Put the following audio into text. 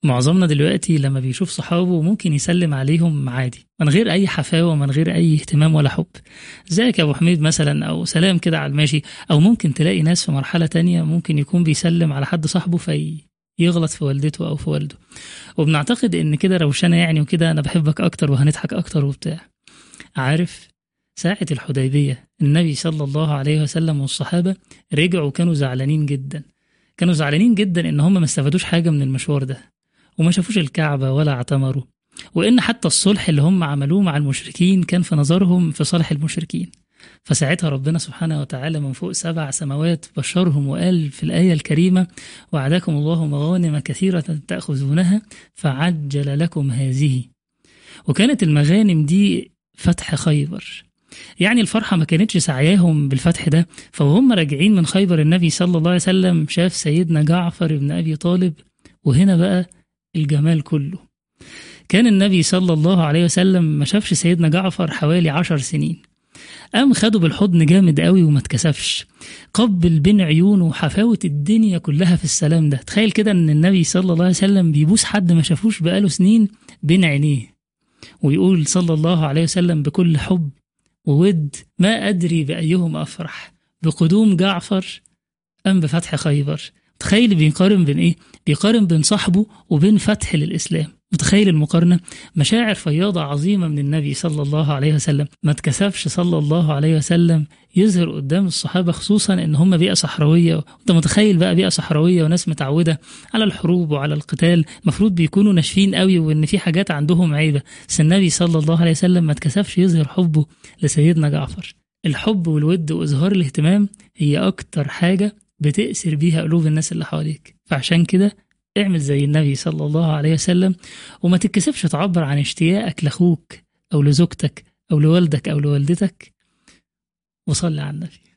معظمنا دلوقتي لما بيشوف صحابه ممكن يسلم عليهم عادي من غير أي حفاوة من غير أي اهتمام ولا حب ازيك يا أبو حميد مثلا أو سلام كده على الماشي أو ممكن تلاقي ناس في مرحلة تانية ممكن يكون بيسلم على حد صاحبه في يغلط في والدته أو في والده وبنعتقد إن كده روشنة يعني وكده أنا بحبك أكتر وهنضحك أكتر وبتاع عارف ساعة الحديبية النبي صلى الله عليه وسلم والصحابة رجعوا كانوا زعلانين جدا كانوا زعلانين جدا إن هم ما استفادوش حاجة من المشوار ده وما شافوش الكعبة ولا اعتمروا وإن حتى الصلح اللي هم عملوه مع المشركين كان في نظرهم في صالح المشركين فساعتها ربنا سبحانه وتعالى من فوق سبع سماوات بشرهم وقال في الآية الكريمة وعدكم الله مغانم كثيرة تأخذونها فعجل لكم هذه وكانت المغانم دي فتح خيبر يعني الفرحة ما كانتش سعياهم بالفتح ده فوهم راجعين من خيبر النبي صلى الله عليه وسلم شاف سيدنا جعفر بن أبي طالب وهنا بقى الجمال كله كان النبي صلى الله عليه وسلم ما شافش سيدنا جعفر حوالي عشر سنين قام خده بالحضن جامد قوي وما اتكسفش قبل بين عيونه حفاوة الدنيا كلها في السلام ده تخيل كده ان النبي صلى الله عليه وسلم بيبوس حد ما شافوش بقاله سنين بين عينيه ويقول صلى الله عليه وسلم بكل حب وود ما أدري بأيهم أفرح بقدوم جعفر أم بفتح خيبر تخيل بيقارن بين إيه؟ بيقارن بين صاحبه وبين فتح للإسلام متخيل المقارنة مشاعر فياضة عظيمة من النبي صلى الله عليه وسلم ما اتكسفش صلى الله عليه وسلم يظهر قدام الصحابة خصوصا ان هم بيئة صحراوية انت متخيل بقى بيئة صحراوية وناس متعودة على الحروب وعلى القتال المفروض بيكونوا ناشفين قوي وان في حاجات عندهم عيبة بس النبي صلى الله عليه وسلم ما اتكسفش يظهر حبه لسيدنا جعفر الحب والود واظهار الاهتمام هي اكتر حاجة بتأثر بيها قلوب الناس اللي حواليك فعشان كده اعمل زي النبي صلى الله عليه وسلم وما تتكسفش تعبر عن اشتياقك لاخوك او لزوجتك او لوالدك او لوالدتك وصلي على النبي